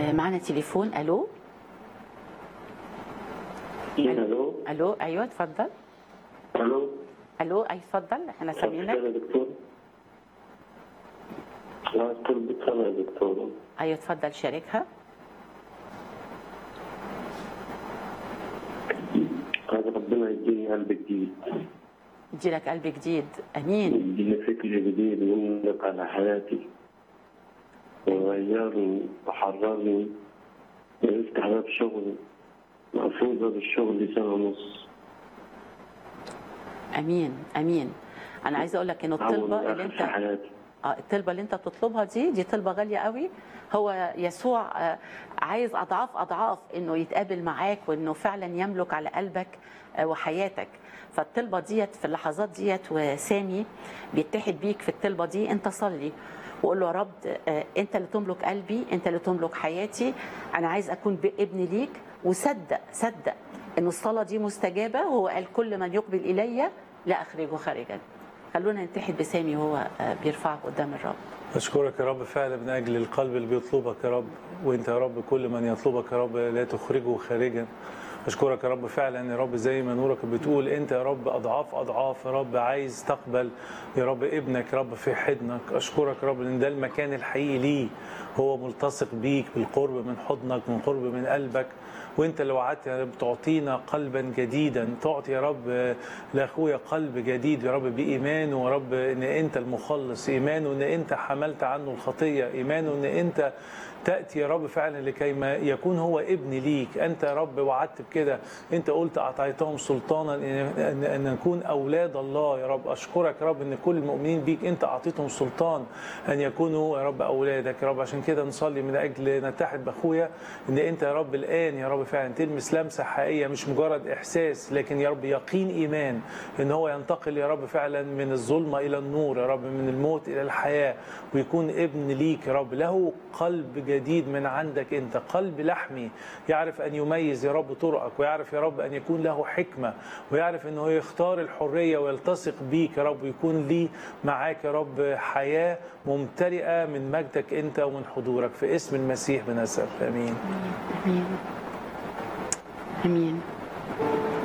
آه، معنا تليفون الو الو الو ايوه اتفضل الو الو اي اتفضل احنا سامعينك يا دكتور لا دكتور بيتسمع يا دكتور ايوه اتفضل شاركها عايز ربنا يديني قلب جديد يديلك قلب جديد امين يديني فكر جديد ويملك على حياتي ويغيرني وحررني ويفتح باب شغلي مقفول باب الشغل سنة ونص امين امين انا عايزه اقول لك ان أول الطلبه اللي آخر في انت حياتي اه الطلبه اللي انت بتطلبها دي دي طلبه غاليه قوي هو يسوع آه، عايز اضعاف اضعاف انه يتقابل معاك وانه فعلا يملك على قلبك آه، وحياتك فالطلبه ديت في اللحظات ديت وسامي بيتحد بيك في الطلبه دي انت صلي وقول له يا رب آه، انت اللي تملك قلبي انت اللي تملك حياتي انا عايز اكون ابن ليك وصدق صدق ان الصلاه دي مستجابه وهو قال كل من يقبل الي لا اخرجه خارجا خلونا نتحد بسامي وهو آه، بيرفعك قدام الرب أشكرك يا رب فعلا من أجل القلب اللي بيطلبك يا رب وأنت يا رب كل من يطلبك يا رب لا تخرجه خارجا أشكرك يا رب فعلا يا رب زي ما نورك بتقول أنت يا رب أضعاف أضعاف يا رب عايز تقبل يا رب ابنك يا رب في حضنك أشكرك يا رب لأن ده المكان الحقيقي ليه هو ملتصق بيك بالقرب من حضنك من قرب من قلبك وانت اللي وعدت يا رب تعطينا قلبا جديدا تعطي يا رب لاخويا قلب جديد يا رب بايمانه يا رب ان انت المخلص ايمانه ان انت حملت عنه الخطيه ايمانه ان انت تاتي يا رب فعلا لكي ما يكون هو ابن ليك انت يا رب وعدت بكده انت قلت اعطيتهم سلطانا ان ان, أن نكون اولاد الله يا رب اشكرك يا رب ان كل المؤمنين بيك انت اعطيتهم سلطان ان يكونوا يا رب اولادك يا رب عشان كده نصلي من اجل نتحد باخويا ان انت يا رب الان يا رب فعلا تلمس لمسه حقيقيه مش مجرد احساس لكن يا رب يقين ايمان ان هو ينتقل يا رب فعلا من الظلمه الى النور يا رب من الموت الى الحياه ويكون ابن ليك يا رب له قلب جديد من عندك انت قلب لحمي يعرف ان يميز يا رب طرقك ويعرف يا رب ان يكون له حكمه ويعرف انه يختار الحريه ويلتصق بيك يا رب ويكون ليه معاك يا رب حياه ممتلئه من مجدك انت ومن حضورك في اسم المسيح بنسأل امين امين امين